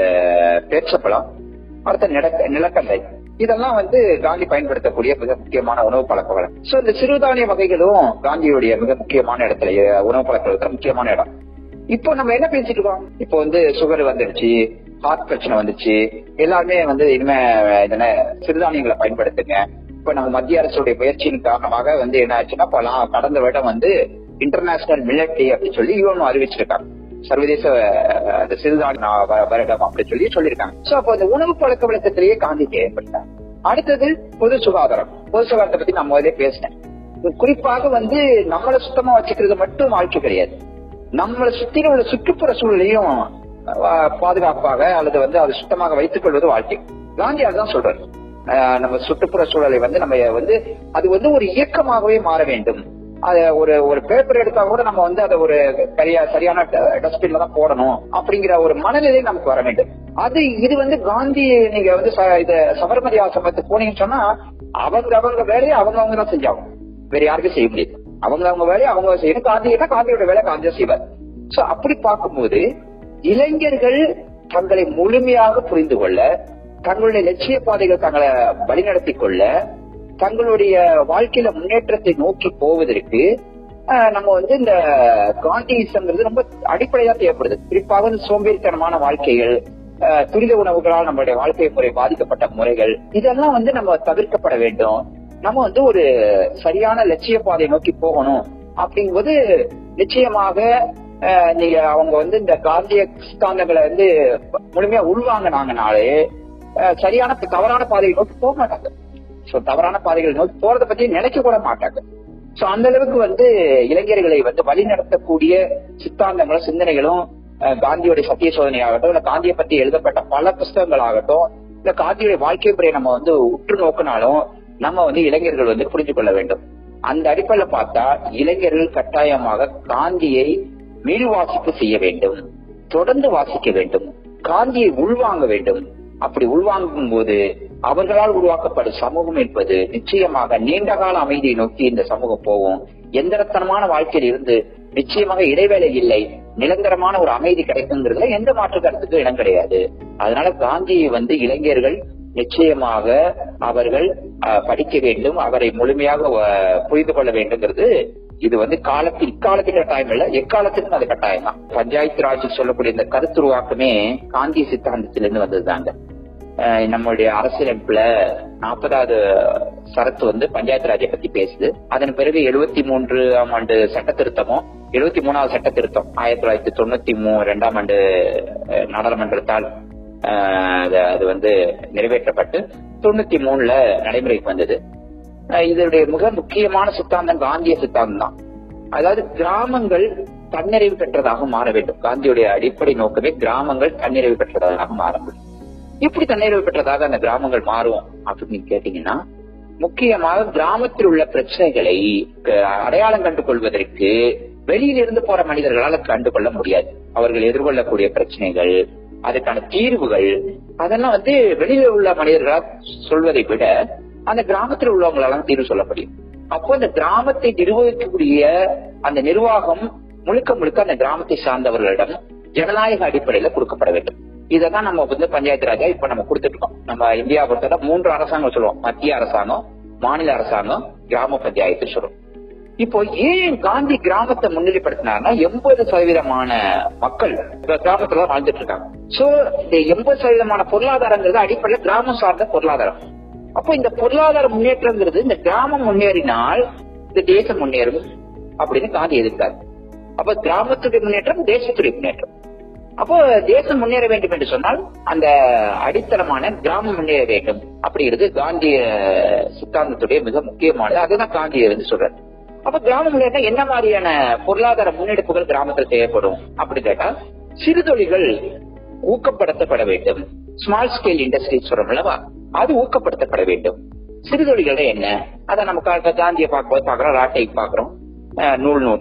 Speaker 2: பேச்சப்பழம் அடுத்த நிலக்க நிலக்கடலை இதெல்லாம் வந்து காந்தி பயன்படுத்தக்கூடிய மிக முக்கியமான உணவு பழக்க வழக்கம் சோ இந்த சிறுதானிய வகைகளும் காந்தியுடைய மிக முக்கியமான இடத்துல அஹ், உணவு பழக்க வழக்கத்துல முக்கியமான இடம் இப்போ நம்ம என்ன பேசிட்டு இருக்கோம் இப்போ வந்து சுகர் வந்துடுச்சு ஹார்ட் பிரச்சனை வந்துச்சு எல்லாருமே வந்து இனிமே என்ன சிறுதானியங்களை பயன்படுத்துங்க இப்ப நம்ம மத்திய அரசுடைய முயற்சியின் காரணமாக வந்து என்ன ஆச்சுன்னா இப்ப கடந்த வருடம் வந்து இன்டர்நேஷனல் மில்லட் டே அப்படின்னு சொல்லி யூஎன் அறிவிச்சிருக்காங்க சர்வதேச அஹ், அந்த சிறுதானிய வ- வருடம் அப்படி சொல்லி சொல்லியிருக்காங்க சோ அப்போ அந்த உணவு பழக்க வழக்கத்திலேயே காந்தி ஏற்பட்டார் அடுத்தது பொது சுகாதாரம் பொது சுகாதாரத்தை பத்தி நான் முதலே பேசினேன் குறிப்பாக வந்து நம்மளை சுத்தமா வச்சுக்கிறது மட்டும் வாழ்க்கை கிடையாது நம்மளை சுத்தி உள்ள சுற்றுப்புற சூழலையும் அஹ், பாதுகாப்பாக அல்லது வந்து அதை சுத்தமாக வைத்துக் கொள்வது வாழ்க்கை காந்தி அதுதான் சொல்றாரு அஹ், நம்ம சுற்றுப்புற சூழலை வந்து நம்ம வந்து அது வந்து ஒரு இயக்கமாகவே மாற வேண்டும் அத ஒரு ஒரு பேப்பர் எடுத்தா கூட நம்ம வந்து அதை ஒரு சரியா சரியான டஸ்ட்பின்ல தான் போடணும் அப்படிங்கிற ஒரு மனநிலை நமக்கு வர வேண்டும் அது இது வந்து காந்தி நீங்க வந்து ச- இத சபர்மதி ஆசிரமத்துக்கு போனீங்கன்னு சொன்னா அவங்க அவங்க வேலையை அவங்க அவங்க தான் செஞ்சாங்க வேற யாருக்கும் செய்ய முடியாது அவங்க அவங்க வேலையை அவங்க செய்யணும் காந்தினா காந்தியோட வேலை காந்தி தான் செய்வார் சோ அப்படி பார்க்கும்போது இளைஞர்கள் தங்களை முழுமையாக புரிந்து கொள்ள தங்களுடைய லட்சிய பாதைகள் தங்களை வழிநடத்திக் கொள்ள தங்களுடைய வாழ்க்கையில முன்னேற்றத்தை நோக்கி போவதற்கு ஆஹ், நம்ம வந்து இந்த காந்திசம்ங்கிறது ரொம்ப அடிப்படையா தேவைப்படுது குறிப்பாக இந்த சோம்பேறித்தனமான வாழ்க்கைகள் ஆஹ், துரித உணவுகளால் நம்மளுடைய வாழ்க்கை முறை பாதிக்கப்பட்ட முறைகள் இதெல்லாம் வந்து நம்ம தவிர்க்கப்பட வேண்டும் நம்ம வந்து ஒரு சரியான லட்சிய பாதையை நோக்கி போகணும் அப்படிங்கும்போது நிச்சயமாக ஆஹ், நீங்க அவங்க வந்து இந்த காந்திய சித்தாந்தங்களை வந்து முழுமையா உள்வாங்கினாங்கனாலே ஆஹ், சரியான தவறான பாதையை நோக்கி போக மாட்டாங்க சோ தவறான பாதைகளை நோக்கி போறதை பத்தி நினைக்க கூட மாட்டாங்க சோ அந்த அளவுக்கு வந்து இளைஞர்களை வந்து வழி நடத்தக்கூடிய சித்தாந்தங்களும் சிந்தனைகளும் அஹ், காந்தியோட சத்திய சோதனை ஆகட்டும் இல்ல காந்தியை பத்தி எழுதப்பட்ட பல புஸ்தகங்கள் ஆகட்டும் இல்ல காந்தியோட வாழ்க்கை முறையை நம்ம வந்து உற்று நோக்கினாலும் நம்ம வந்து இளைஞர்கள் வந்து புரிந்து கொள்ள வேண்டும் அந்த அடிப்படையில பார்த்தா இளைஞர்கள் கட்டாயமாக காந்தியை மீள் வாசிப்பு செய்ய வேண்டும் தொடர்ந்து வாசிக்க வேண்டும் காந்தியை உள்வாங்க வேண்டும் அப்படி உள்வாங்கும் போது அவர்களால் உருவாக்கப்படும் சமூகம் என்பது நிச்சயமாக நீண்டகால அமைதியை நோக்கி இந்த சமூகம் போகும் எந்திரத்தனமான வாழ்க்கையில் இருந்து நிச்சயமாக இடைவேளை இல்லை நிரந்தரமான ஒரு அமைதி கிடைக்குங்கிறதுல எந்த மாற்று கருத்துக்கும் இடம் கிடையாது அதனால காந்தியை வந்து இளைஞர்கள் நிச்சயமாக அவர்கள் அஹ், படிக்க வேண்டும் அவரை முழுமையாக அஹ், புரிந்து கொள்ள வேண்டுங்கிறது இது வந்து காலத்தில் இக்காலத்துக்கு கட்டாயம் இல்ல எக்காலத்துக்கும் அது கட்டாயம் தான் பஞ்சாயத்து ராஜ் சொல்லக்கூடிய இந்த கருத்துருவாக்கமே காந்திய சித்தாந்தத்திலிருந்து வந்ததுதாங்க அஹ் நம்மளுடைய அரசியலமைப்புல நாற்பதாவது சரத்து வந்து பஞ்சாயத்து ராஜை பத்தி பேசுது அதன் பிறகு எழுபத்தி மூன்றாம் ஆண்டு சட்ட திருத்தமும் எழுபத்தி மூணாவது சட்ட திருத்தம் ஆயிரத்தி தொள்ளாயிரத்தி தொண்ணூத்தி மூ ரெண்டாம் ஆண்டு அஹ், நாடாளுமன்றத்தால் அஹ், அது- அது வந்து நிறைவேற்றப்பட்டு தொண்ணூத்தி மூணுல நடைமுறைக்கு வந்தது அஹ், இதனுடைய மிக முக்கியமான சித்தாந்தம் காந்திய சித்தாந்தம் தான் அதாவது கிராமங்கள் தன்னிறைவு பெற்றதாக மாற வேண்டும் காந்தியுடைய அடிப்படை நோக்கமே கிராமங்கள் தன்னிறைவு பெற்றதாக மாற வேண்டும் எப்படி தன்னிறைவு பெற்றதாக அந்த கிராமங்கள் மாறும் அப்படின்னு கேட்டீங்கன்னா முக்கியமாக கிராமத்தில் உள்ள பிரச்சனைகளை க- அடையாளம் கண்டு கொள்வதற்கு வெளியிலிருந்து போற மனிதர்களால கண்டு கொள்ள முடியாது அவர்கள் எதிர்கொள்ளக்கூடிய பிரச்சனைகள் அதுக்கான தீர்வுகள் அதெல்லாம் வந்து வெளியில உள்ள மனிதர்களால் சொல்வதை விட அந்த கிராமத்தில் உள்ளவங்களால தீர்வு சொல்ல முடியும் அப்போ அந்த கிராமத்தை நிர்வகிக்கக்கூடிய அந்த நிர்வாகம் முழுக்க முழுக்க அந்த கிராமத்தை சார்ந்தவர்களிடம் ஜனநாயக அடிப்படையில கொடுக்கப்பட வேண்டும் இததான் நம்ம வந்து பஞ்சாயத்து ராஜா இப்ப நம்ம கொடுத்துட்டு இருக்கோம் நம்ம இந்தியா பொறுத்தவரை மூன்று அரசாங்கம் சொல்லுவோம் மத்திய அரசாங்கம் மாநில அரசாங்கம் கிராம பஞ்சாயத்து சொல்லுவோம் இப்போ ஏன் காந்தி கிராமத்தை முன்னிலைப்படுத்தினார்னா எண்பது சதவீதமான மக்கள் இப்ப கிராமத்துல தான் வாழ்ந்துட்டு இருக்காங்க சோ இந்த எண்பது சதவீதமான பொருளாதாரங்கிறது அடிப்படையில கிராமம் சார்ந்த பொருளாதாரம் அப்போ இந்த பொருளாதார முன்னேற்றங்கிறது இந்த கிராமம் முன்னேறினால் இந்த தேசம் முன்னேறும் அப்படின்னு காந்தி எதிர்த்தார் அப்ப கிராமத்துடைய முன்னேற்றம் தேசத்துடைய முன்னேற்றம் அப்போ தேசம் முன்னேற வேண்டும் என்று சொன்னால் அந்த அடித்தளமான கிராமம் முன்னேற வேண்டும் அப்படிங்கிறது காந்திய சித்தாந்தத்துடைய மிக முக்கியமானது அதுதான் காந்தியை வந்து சொல்றாரு அப்ப கிராமம் முன்னேறினா என்ன மாதிரியான பொருளாதார முன்னெடுப்புகள் கிராமத்தில் தேவைப்படும் அப்படின்னு கேட்டா சிறுதொழில்கள் ஊக்கப்படுத்தப்பட வேண்டும் ஸ்மால் ஸ்கேல் இண்டஸ்ட்ரி சொல்றோம் அல்லவா அது ஊக்கப்படுத்தப்பட வேண்டும் சிறுதொழில்கள் என்ன அதை நம்ம கா- காந்தியை பார்க்கும்போது பாக்குறோம் ராட்டை பாக்குறோம் அஹ் நூல் நூத்தல்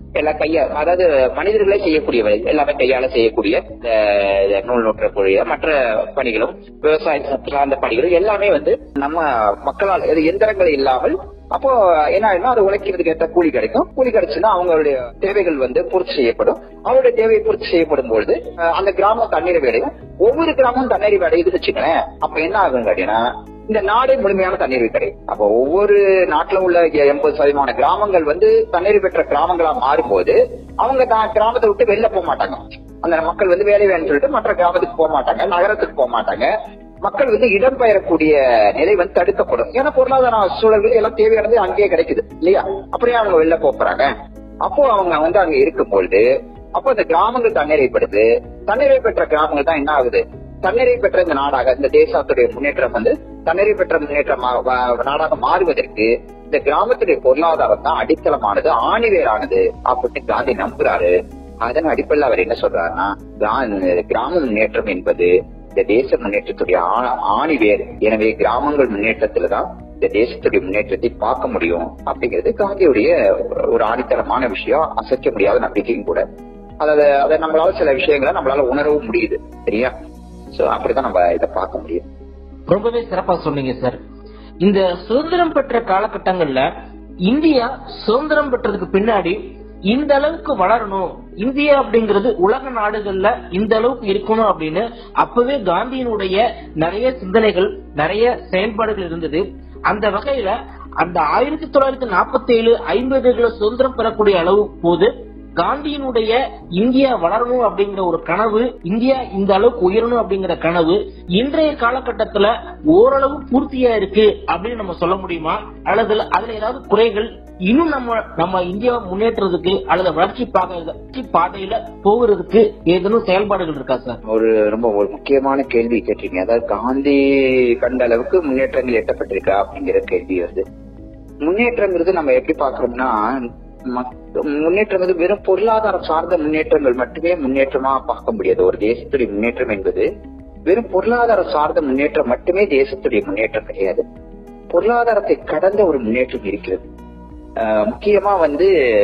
Speaker 2: எல்லாம் கையா அதாவது மனிதர்களே செய்யக்கூடிய வேலை எல்லாமே கையால செய்யக்கூடிய இந்த இந்த நூல் நூற்றக்கூடிய மற்ற பணிகளும் விவசாயம் சார்ந்த பணிகளும் எல்லாமே வந்து நம்ம மக்களால் இது எந்திரங்கள் இல்லாமல் அப்போ என்ன ஆயிடும்னா அது உழைக்கிறதுக்கு ஏற்ற கூலி கிடைக்கும் கூலி கிடைச்சுன்னா அவங்களுடைய தேவைகள் வந்து பூர்த்தி செய்யப்படும் அவருடைய தேவை பூர்த்தி செய்யப்படும் பொழுது அஹ், அந்த கிராமம் தண்ணீர் அடையும் ஒவ்வொரு கிராமமும் தண்ணீர் அடையுதுன்னு வச்சுக்கோங்களேன் அப்ப என்ன ஆகும் கேட்டீங்கன்னா இந்த நாடே முழுமையான தண்ணீர் கிடைக்கும் அப்போ ஒவ்வொரு நாட்டுல உள்ள எண்பது சதவீதமான கிராமங்கள் வந்து தண்ணீர் பெற்ற கிராமங்களா மாறும்போது அவங்க தான் கிராமத்தை விட்டு வெளில போக மாட்டாங்க அந்த மக்கள் வந்து வேலை வேணும்னு சொல்லிட்டு மற்ற கிராமத்துக்கு போக மாட்டாங்க நகரத்துக்கு போக மாட்டாங்க மக்கள் வந்து இடம்பெயரக்கூடிய நிலை வந்து தடுக்கப்படும் ஏன்னா பொருளாதார சூழல்கள் எல்லாம் தேவையானது அங்கேயே கிடைக்குது இல்லையா அப்படியே அவங்க வெளில போக போறாங்க அப்போ அவங்க வந்து அங்க இருக்கும்பொழுது அப்போ இந்த கிராமங்கள் தண்ணீரைப்படுது தண்ணீரை பெற்ற கிராமங்கள் தான் என்ன ஆகுது தண்ணீரை பெற்ற இந்த நாடாக இந்த தேசத்துடைய முன்னேற்றம் வந்து தண்ணீரை பெற்ற முன்னேற்றமாக வ- நாடாக மாறுவதற்கு இந்த கிராமத்துடைய பொருளாதாரம் தான் அடித்தளமானது ஆணிவேரானது அப்படின்னு காந்தி நம்புறாரு அதன் அடிப்படையில் அவர் என்ன சொல்றாருன்னா கா- கிராம முன்னேற்றம் என்பது இந்த தேச முன்னேற்றத்துடைய ஆ- ஆணிவேர் எனவே கிராமங்கள் முன்னேற்றத்துல தான் இந்த தேசத்துடைய முன்னேற்றத்தை பார்க்க முடியும் அப்படிங்கிறது காந்தியுடைய ஒரு ஆணித்தரமான விஷயம் அசைக்க முடியாத நம்பிக்கையும் கூட அதாவது அதை நம்மளால சில விஷயங்களை நம்மளால உணரவும் முடியுது சரியா சோ அப்படிதான் நம்ம இதை பார்க்க முடியும்
Speaker 3: ரொம்பவே சிறப்பா சொன்னீங்க சார் இந்த சுதந்திரம் பெற்ற காலகட்டங்கள்ல இந்தியா சுதந்திரம் பெற்றதுக்கு பின்னாடி இந்த அளவுக்கு வளரணும் இந்தியா அப்படிங்கிறது உலக நாடுகள்ல இந்த அளவுக்கு இருக்கணும் அப்படின்னு அப்பவே காந்தியினுடைய நிறைய சிந்தனைகள் நிறைய செயல்பாடுகள் இருந்தது அந்த வகையில அந்த ஆயிரத்தி தொள்ளாயிரத்தி நாற்பத்தி ஏழு ஐம்பதுகளை சுதந்திரம் பெறக்கூடிய அளவு போது காந்தியினுடைய இந்தியா வளரணும் அப்படிங்கிற ஒரு கனவு இந்தியா இந்த அளவுக்கு உயரணும் அப்படிங்கிற கனவு இன்றைய காலகட்டத்துல ஓரளவு பூர்த்தியா இருக்கு அப்படின்னு நம்ம சொல்ல முடியுமா அல்லது அதுல ஏதாவது குறைகள் இன்னும் நம்ம நம்ம இந்தியாவை முன்னேற்றதுக்கு அல்லது வளர்ச்சி பாதை வளர்ச்சி பாதையில போகிறதுக்கு ஏதேனும் செயல்பாடுகள் இருக்கா சார்
Speaker 2: ஒரு ரொம்ப ஒரு முக்கியமான கேள்வி கேட்டீங்க அதாவது காந்தி கண்ட அளவுக்கு முன்னேற்றங்கள் எட்டப்பட்டிருக்கா அப்படிங்கிற கேள்வி வருது முன்னேற்றங்கிறது நம்ம எப்படி பாக்குறோம்னா மக்- முன்னேற்றம் வந்து வெறும் பொருளாதாரம் சார்ந்த முன்னேற்றங்கள் மட்டுமே முன்னேற்றமா பார்க்க முடியாது ஒரு தேசத்துடைய முன்னேற்றம் என்பது வெறும் பொருளாதாரம் சார்ந்த முன்னேற்றம் மட்டுமே தேசத்துடைய முன்னேற்றம் கிடையாது பொருளாதாரத்தை கடந்த ஒரு முன்னேற்றம் இருக்கிறது ஆஹ் முக்கியமா வந்து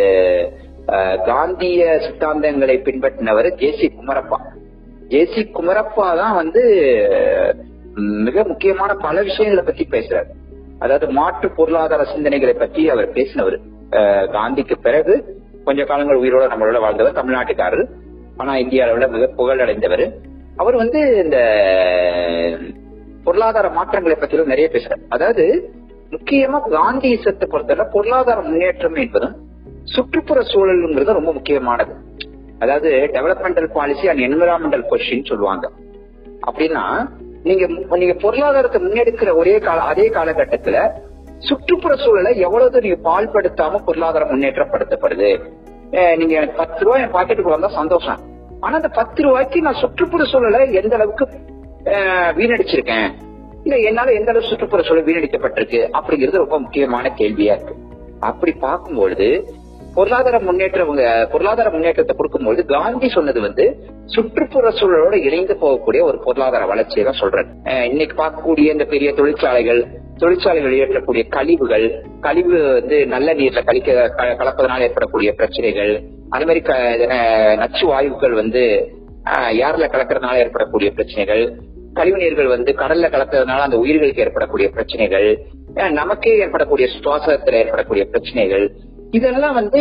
Speaker 2: ஆஹ் காந்திய சித்தாந்தங்களை பின்பற்றினவர் ஜேசி குமரப்பா ஜேசி குமரப்பா தான் வந்து ம், மிக முக்கியமான பல விஷயங்களை பத்தி பேசுறாரு அதாவது மாற்று பொருளாதார சிந்தனைகளை பத்தி அவர் பேசினவர் ஆஹ் காந்திக்கு பிறகு கொஞ்ச காலங்கள் உயிரோட நம்மளோட வாழ்ந்தவர் தமிழ்நாட்டுக்காரர் ஆனா இந்திய அளவுல மிக புகழடைந்தவர் அவர் வந்து இந்த பொருளாதார மாற்றங்களை பத்தியும் நிறைய பேசுறாரு அதாவது முக்கியமா காந்தியசத்தை பொறுத்தவரை பொருளாதார முன்னேற்றம் என்பதும் சுற்றுப்புற சூழலுங்கிறது ரொம்ப முக்கியமானது அதாவது developmental policy and environmental position சொல்லுவாங்க அப்படின்னா நீங்க நீங்க பொருளாதாரத்தை முன்னெடுக்கிற ஒரே கால அதே காலகட்டத்துல சுற்றுப்புற சூழலை எவ்வளவு நீங்க பால்படுத்தாம பொருளாதாரம் முன்னேற்றப்படுத்தப்படுது அஹ் நீங்க எனக்கு பத்து ரூபாய் என் பாக்கெட்டுக்கு வந்தா சந்தோஷம் ஆனா அந்த பத்து ரூபாய்க்கு நான் சுற்றுப்புற சூழலை எந்த அளவுக்கு அஹ், வீணடிச்சிருக்கேன் இல்ல என்னால எந்த அளவு சுற்றுப்புற சூழல் வீணடிக்கப்பட்டிருக்கு அப்படிங்கிறது ரொம்ப முக்கியமான கேள்வியா இருக்கு அப்படி பார்க்கும்பொழுது பொருளாதார முன்னேற்றம் உங்க- பொருளாதார முன்னேற்றத்தை கொடுக்கும்போது காந்தி சொன்னது வந்து சுற்றுப்புற சூழலோட இணைந்து போகக்கூடிய ஒரு பொருளாதார வளர்ச்சியை தான் சொல்றேன் அஹ் இன்னைக்கு பார்க்கக்கூடிய இந்த பெரிய தொழிற்சாலைகள் தொழிற்சாலைகள் வெளியேற்றக்கூடிய கழிவுகள் கழிவு வந்து நல்ல நீர்ல கழிக்க க- கலப்பதனால் ஏற்படக்கூடிய பிரச்சனைகள் அதே மாதிரி க- அஹ் நச்சு வாயுக்கள் வந்து அஹ் யார்ல கலக்கறதுனால ஏற்படக்கூடிய பிரச்சனைகள் கழிவு நீர்கள் வந்து கடல்ல கலக்கிறதுனால அந்த உயிர்களுக்கு ஏற்படக்கூடிய பிரச்சனைகள் அஹ் நமக்கே ஏற்படக்கூடிய சுவாசத்துல ஏற்படக்கூடிய பிரச்சனைகள் இதெல்லாம் வந்து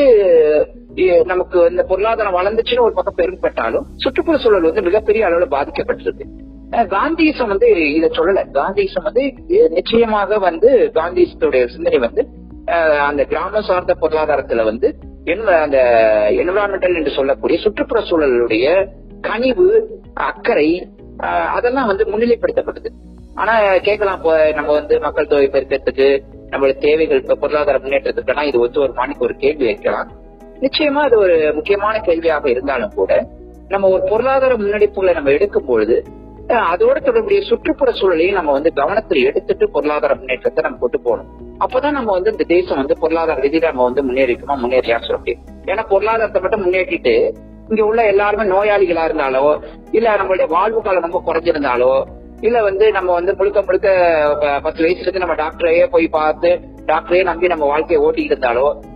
Speaker 2: இ- நமக்கு இந்த பொருளாதாரம் வளர்ந்துச்சுன்னு ஒரு பக்கம் பெருமைப்பட்டாலும் சுற்றுப்புற சூழல் வந்து மிகப்பெரிய அளவுல பாதிக்கப்பட்டிருக்கு அஹ் காந்தியிசம் வந்து இத சொல்லல காந்தியிசம் வந்து அஹ் நிச்சயமாக வந்து காந்தியத்துடைய சிந்தனை வந்து அஹ் அந்த கிராம சார்ந்த பொருளாதாரத்துல வந்து என்ன அந்த என்விரான்மெண்டல் என்று சொல்லக்கூடிய சுற்றுப்புற சூழலுடைய கனிவு அக்கறை அஹ் அதெல்லாம் வந்து முன்னிலைப்படுத்தப்படுது ஆனா கேட்கலாம் இப்போ நம்ம வந்து மக்கள் தொகை பெருக்கத்துக்கு நம்மளுடைய தேவைகள் இப்ப பொருளாதார முன்னேற்றத்துக்குனா இது ஒத்து வருமானு ஒரு கேள்வி வைக்கலாம் நிச்சயமா அது ஒரு முக்கியமான கேள்வியாக இருந்தாலும் கூட நம்ம ஒரு பொருளாதார முன்னெடுப்புகளை நம்ம எடுக்கும் பொழுது அஹ் அதோட தொடர்புடைய சுற்றுப்புற சூழலையும் நம்ம வந்து கவனத்தில் எடுத்துட்டு பொருளாதார முன்னேற்றத்தை நம்ம கொண்டு போகணும் அப்பதான் நம்ம வந்து இந்த தேசம் வந்து பொருளாதார ரீதியில நம்ம வந்து முன்னேறிக்குமா முன்னேறியா சொல்ல முடியும் ஏன்னா பொருளாதாரத்தை மட்டும் முன்னேற்றிட்டு இங்க உள்ள எல்லாருமே நோயாளிகளா இருந்தாலோ இல்ல நம்மளுடைய வாழ்வு காலம் ரொம்ப குறைஞ்சிருந்தாலோ இல்ல வந்து நம்ம வந்து முழுக்க முழுக்க ப- பத்து வயசுல இருந்து நம்ம டாக்டரையே போய் பார்த்து டாக்டரையே நம்பி நம்ம வாழ்க்கையை ஓட்டிட்டு இருந்தாலோ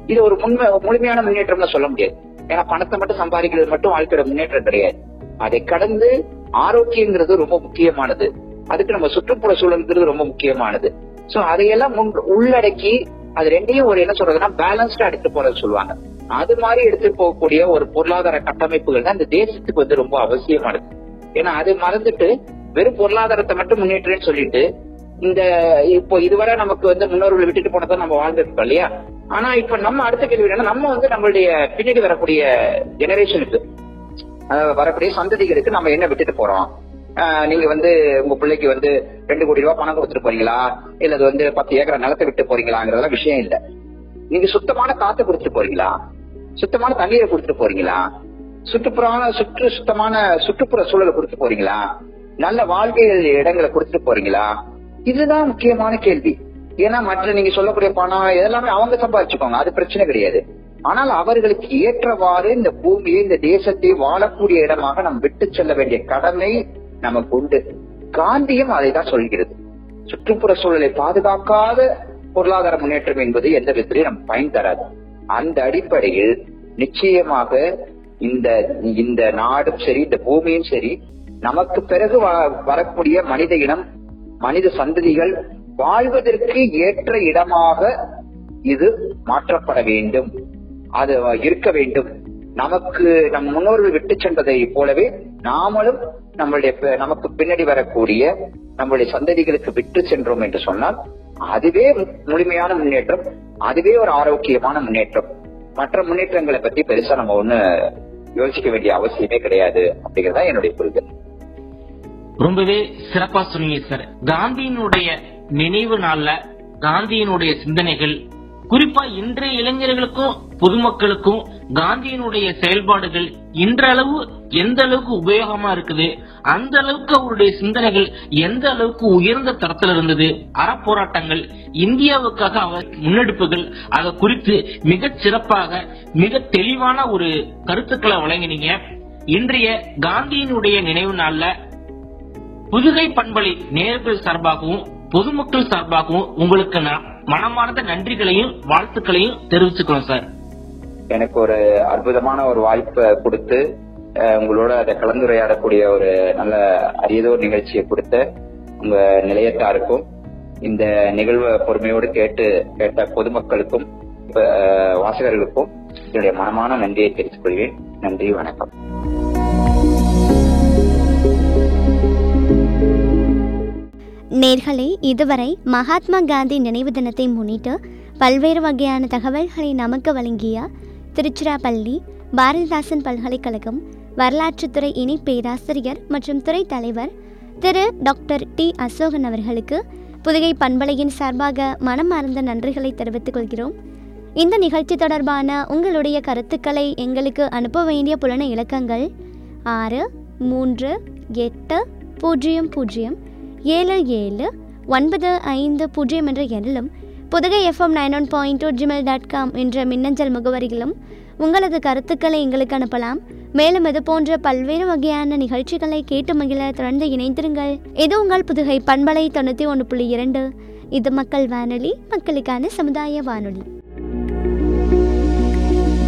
Speaker 2: இது ஒரு உண்மை முழுமையான முன்னேற்றம்னு சொல்ல முடியாது ஏன்னா பணத்தை மட்டும் சம்பாதிக்கிறது மட்டும் வாழ்க்கையோட முன்னேற்றம் கிடையாது அதை கடந்து ஆரோக்கியங்கிறது ரொம்ப முக்கியமானது அதுக்கு நம்ம சுற்றுப்புற சூழல்ங்கிறது ரொம்ப முக்கியமானது சோ அதையெல்லாம் முன்- உள்ளடக்கி அது ரெண்டையும் ஒரு என்ன சொல்றதுன்னா பேலன்ஸ்டா எடுத்து போறது சொல்லுவாங்க அது மாதிரி எடுத்து போகக்கூடிய ஒரு பொருளாதார கட்டமைப்புகள் தான் இந்த தேசத்துக்கு வந்து ரொம்ப அவசியமானது ஏன்னா அது மறந்துட்டு வெறும் பொருளாதாரத்தை மட்டும் முன்னேற்றேன்னு சொல்லிட்டு இந்த இப்போ இதுவரை நமக்கு வந்து முன்னோர்கள் விட்டுட்டு போனதை நம்ம வாழ்ந்துருக்கோம் இல்லையா ஆனா இப்ப நம்ம அடுத்த கேள்வி என்னன்னா நம்ம வந்து நம்மளுடைய பின்னாடி வரக்கூடிய ஜெனரேஷனுக்கு வரக்கூடிய சந்ததிகளுக்கு நம்ம என்ன விட்டுட்டு போறோம் ஆஹ் நீங்க வந்து உங்க பிள்ளைக்கு வந்து ரெண்டு கோடி ரூபாய் பணம் கொடுத்துட்டு போறீங்களா இல்ல அது வந்து பத்து ஏக்கர் நிலத்தை விட்டு போறீங்களாங்கிறதெல்லாம் விஷயம் இல்ல நீங்க சுத்தமான காத்தை கொடுத்துட்டு போறீங்களா சுத்தமான தண்ணீரை கொடுத்துட்டு போறீங்களா சுற்றுப்புறமான சுற்று சுத்தமான சுற்றுப்புற சூழலை கொடுத்துட்டு போறீங்களா நல்ல வாழ்வியல் இடங்களை கொடுத்துட்டு போறீங்களா இதுதான் முக்கியமான கேள்வி ஏன்னா மற்ற நீங்க சொல்லக்கூடிய பணம் இதெல்லாமே அவங்க சம்பாதிச்சுக்கோங்க அது பிரச்சனை கிடையாது ஆனால் அவர்களுக்கு ஏற்றவாறு இந்த பூமியை இந்த தேசத்தை வாழக்கூடிய இடமாக நாம் விட்டு செல்ல வேண்டிய கடமை நமக்கு உண்டு காந்தியும் அதை தான் சொல்கிறது சுற்றுப்புற சூழலை பாதுகாக்காத பொருளாதார முன்னேற்றம் என்பது எந்த விதத்திலையும் நம்ம பயன் தராது அந்த அடிப்படையில் நிச்சயமாக இந்த இந்த நாடும் சரி இந்த பூமியும் சரி நமக்கு பிறகு வ- வரக்கூடிய மனித இனம் மனித சந்ததிகள் வாழ்வதற்கு ஏற்ற இடமாக இது மாற்றப்பட வேண்டும் அது இருக்க வேண்டும் நமக்கு நம் முன்னோர்கள் விட்டு சென்றதை போலவே நாமளும் நம்மளுடைய பி- நமக்கு பின்னாடி வரக்கூடிய நம்மளுடைய சந்ததிகளுக்கு விட்டு சென்றோம் என்று சொன்னால் அதுவே மு- முழுமையான முன்னேற்றம் அதுவே ஒரு ஆரோக்கியமான முன்னேற்றம் மற்ற முன்னேற்றங்களை பத்தி பெருசா நம்ம ஒண்ணு யோசிக்க வேண்டிய அவசியமே கிடையாது அப்படிங்கறதா என்னுடைய புரிதல்
Speaker 3: ரொம்பவே சிறப்பா சொன்னீங்க சார் காந்தியினுடைய நினைவு நாள்ல காந்தியினுடைய சிந்தனைகள் குறிப்பா இன்றைய இளைஞர்களுக்கும் பொதுமக்களுக்கும் காந்தியினுடைய செயல்பாடுகள் இன்றளவு எந்த அளவுக்கு உபயோகமா இருக்குது அந்த அளவுக்கு அவருடைய சிந்தனைகள் எந்த அளவுக்கு உயர்ந்த தரத்தில் இருந்தது அறப்போராட்டங்கள் இந்தியாவுக்காக அவர் முன்னெடுப்புகள் அதை குறித்து மிகச் சிறப்பாக மிக தெளிவான ஒரு கருத்துக்களை வழங்கினீங்க இன்றைய காந்தியினுடைய நினைவு நாள்ல புதுகை பண்பலை நேர்கள் சார்பாகவும் பொதுமக்கள் சார்பாகவும் உங்களுக்கு நான் மனமார்ந்த நன்றிகளையும் வாழ்த்துக்களையும் தெரிவிச்சுக்கிறோம் சார்
Speaker 2: எனக்கு ஒரு அற்புதமான ஒரு வாய்ப்பை கொடுத்து அஹ், உங்களோட அதை கலந்துரையாடக்கூடிய ஒரு நல்ல அரியதோர் நிகழ்ச்சியை கொடுத்த உங்க நிலையத்தாருக்கும் இந்த நிகழ்வை பொறுமையோடு கேட்டு கேட்ட பொதுமக்களுக்கும் அஹ், வாசகர்களுக்கும் என்னுடைய மனமான நன்றியை தெரிவித்துக் கொள்வேன் நன்றி வணக்கம்
Speaker 1: நேர்களே இதுவரை மகாத்மா காந்தி நினைவு தினத்தை முன்னிட்டு பல்வேறு வகையான தகவல்களை நமக்கு வழங்கிய திருச்சிராப்பள்ளி பாரதிதாசன் பல்கலைக்கழகம் வரலாற்றுத்துறை இணை பேராசிரியர் மற்றும் துறை தலைவர் திரு டாக்டர் டி அசோகன் அவர்களுக்கு புதுகை பண்பலையின் சார்பாக மனமார்ந்த நன்றிகளை தெரிவித்துக் கொள்கிறோம் இந்த நிகழ்ச்சி தொடர்பான உங்களுடைய கருத்துக்களை எங்களுக்கு அனுப்ப வேண்டிய புலன இலக்கங்கள் ஆறு மூன்று எட்டு பூஜ்ஜியம் பூஜ்ஜியம் ஏழு ஏழு ஒன்பது ஐந்து பூஜ்ஜியம் என்ற எண்ணிலும் Pudugai FM nine one point two Gmail dot com என்ற மின்னஞ்சல் முகவரியிலும் உங்களது கருத்துக்களை எங்களுக்கு அனுப்பலாம் மேலும் இது போன்ற பல்வேறு வகையான நிகழ்ச்சிகளை கேட்டு மகிழ தொடர்ந்து இணைந்திருங்கள் இது உங்கள் புதுகை பண்பலை தொண்ணூற்றி ஒன்று புள்ளி இரண்டு இது மக்கள் வானொலி மக்களுக்கான சமுதாய வானொலி